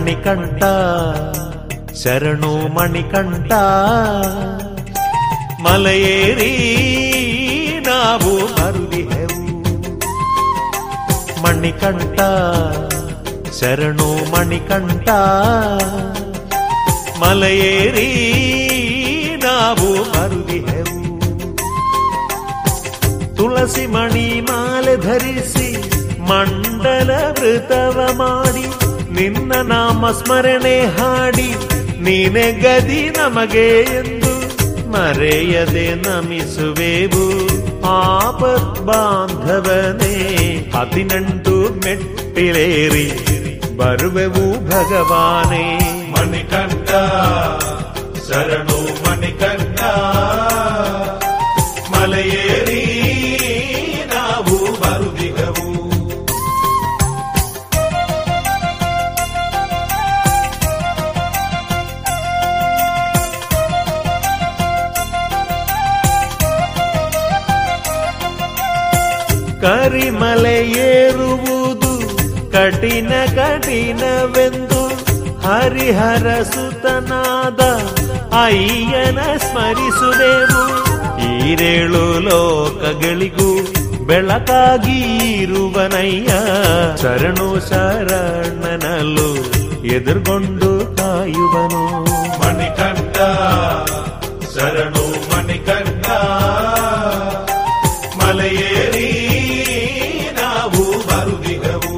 ಮಣಿಕಂಠ ಶರಣು ಮಣಿಕಂಠ ಮಲೆಯೇರಿ ನಾವು ಬರುದಿಹೆವು ಮಣಿಕಂಠ ಶರಣು ಮಣಿಕಂಠ ಮಲೆಯೇರಿ ನಾವು ಬರುದಿಹೆವು ತುಳಸಿ ಮಣಿ ಮಾಲೆ ಧರಿಸಿ ಮಂಡಲ ವೃತವ ಮಾಡಿ ನಿನ್ನ ನಾಮ ಸ್ಮರಣೆ ಹಾಡಿ ನೀನೆ ಗದಿ ನಮಗೆ ಎಂದು ಮರೆಯದೆ ನಮಿಸುವೆವು ಆಪತ್ ಬಾಂಧವನೇ ಹದಿನೆಂಟು ಮೆಟ್ಟಿಲೇರಿ ಬರುವೆವು ಭಗವಾನೇ ಮಣಿಕಂಠ ಶರಣು ಮಣಿಕಂಠ ಮಲೆಯೇರಿ ನಾವು ಬರುದಿಗವು ಕರಿಮಲೆ ಏರುವುದು ಕಠಿಣ ಕಠಿಣವೆಂದು ಹರಿಹರ ಸುತನಾದ ಅಯ್ಯನ ಸ್ಮರಿಸುವೆವು ಈರೇಳು ಲೋಕಗಳಿಗೂ ಬೆಳಕಾಗಿ ಇರುವನಯ್ಯ ಶರಣು ಶರಣನಲು ಎದುರ್ಕೊಂಡು ಕಾಯುವನು ಮಣಿಕಂಠ ಶರಣು ಮಣಿಕಂಠ ಮಲೆಯೇರಿ ನಾವು ಬರುದಿಗವು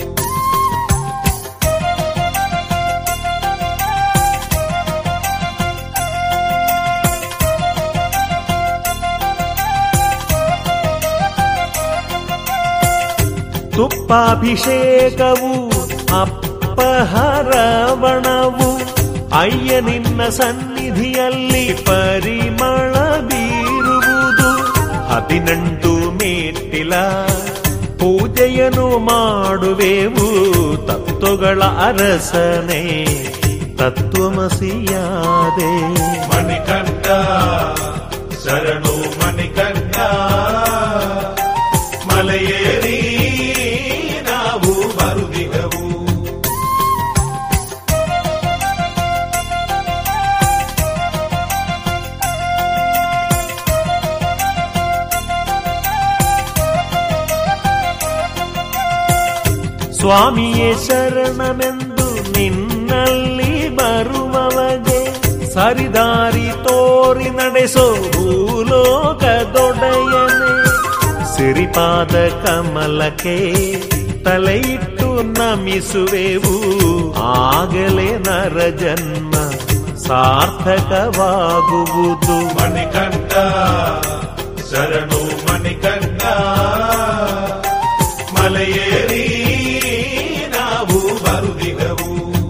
ತುಪ್ಪಾಭಿಷೇಕವು ಅಪ್ಪಹರವಣವು ಅಯ್ಯ ನಿನ್ನ ಸನ್ನಿಧಿಯಲ್ಲಿ ಪರಿಮಳ ಬೀರುವುದು ಹದಿನೆಂಟು ಮೇಟಿಲ ಪೂಜೆಯನ್ನು ಮಾಡುವೆವು ತತ್ವಗಳ ಅರಸನೆ ತತ್ವಮಸಿಯಾದೆ ಮಣಿಕಂಠ ಶರಣು ಮಣಿಕಂಠ ಮಲೆಯೇರಿ ನಾವು ಬರುದಿಗವು ಸ್ವಾಮಿಯೇ ಶರಣಮೆಂದು ನಿನ್ನಲ್ಲಿ ಬರುವವಗೆ ಸರಿದಾರಿ ತೋರಿ ನಡೆಸೋ ಭೂಲೋಕದೊಡೆಯನೆ ಸಿರಿಪಾದ ಕಮಲಕ್ಕೆ ತಲೆಯಿಟ್ಟು ನಮಿಸುವೆವು ಆಗಲೇ ನರ ಜನ್ಮ ಸಾರ್ಥಕವಾಗುವುದು ಮಣಿಕಂಠ ಶರಣು ಮಣಿಕಂಠ ಮಲೆಯೇರಿ ನಾವು ಬರುದಿಗವು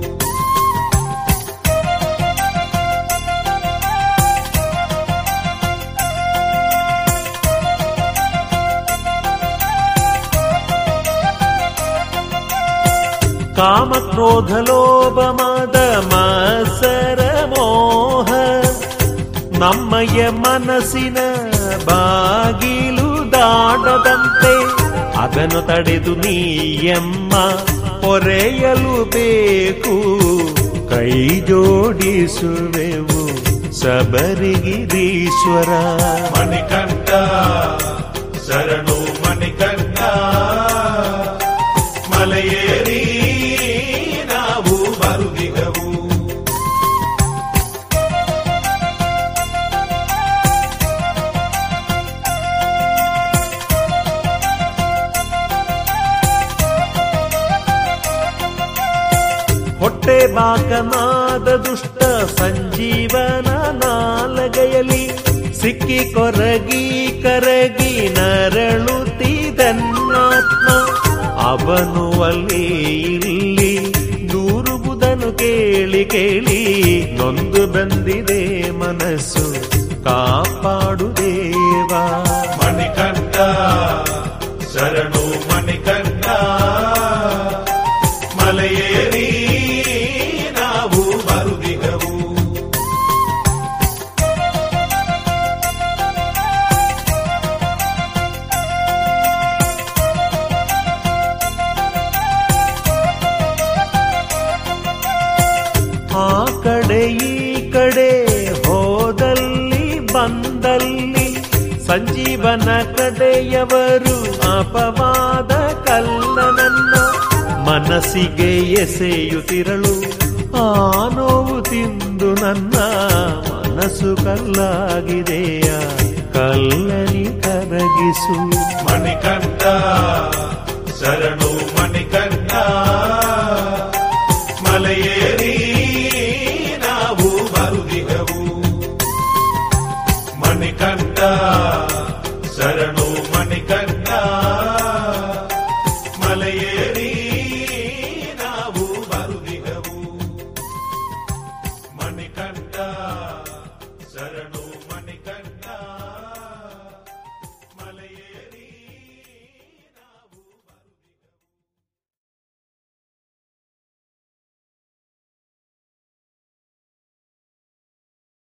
ಕಾಮಕ್ರೋಧ ಲೋಭ ಮದ ಮತ್ಸರ ಮೋಹ ನಮ್ಮಯ ಮನಸ್ಸಿನ ಬಾಗಿಲು ದಾಟದಂತೆ ಅದನ್ನು ತಡೆದು ನೀಯಮ್ಮ ಹೊರೆಯಲು ಬೇಕು ಕೈ ಜೋಡಿಸುವೆವು ಸಬರಿಗಿರೀಶ್ವರ ಮಣಿಕಂಠ ಶರಣು ಮಣಿಕಂಠ ಮಲೆಯೇರಿ ನಾವು ಬರುದಿಗವು ಹೊಟ್ಟೆ ಬಾಕನಾದ ದುಷ್ಟ ಸಂಜೀವನ ನಾಲಗೆಯಲಿ ಸಿಕ್ಕಿ ಕೊರಗಿ ಕರಗಿ ನರಳುತ್ತಿದನ್ನಾತ್ಮ ಅವನು ಅಲ್ಲಿ ಇಲ್ಲಿ ದೂರುವುದನ್ನು ಕೇಳಿ ಕೇಳಿ ನೊಂದು ಬಂದಿದೆ ಮನಸ್ಸು ಕಾಪಾಡು ದೇವಾ ಮಣಿಕಂಠ ಶರಣು ಮಣಿಕಂಠ ಮಲೆಯೇರಿ ನಾವು ಬರುದಿಗವು ಬಂದಲ್ಲಿ ಸಂಜೀವನ ಕಡೆಯವರು ಅಪವಾದ ಕಲ್ಲನನ್ನ ಮನಸ್ಸಿಗೆ ಎಸೆಯುತ್ತಿರಳು ಆ ನೋವು ತಿಂದು ನನ್ನ ಮನಸ್ಸು ಕಲ್ಲಾಗಿದೆಯ ಕಲ್ಲನಿ ಕರಗಿಸು ಮಣಿಕಂಠ ಶರಣು ಮಣಿಕಂಠ ಮಲೆಯೇರಿ ನಾವು ಬರುದಿಗವು ಮಣಿಕಂಠ ಶರಣು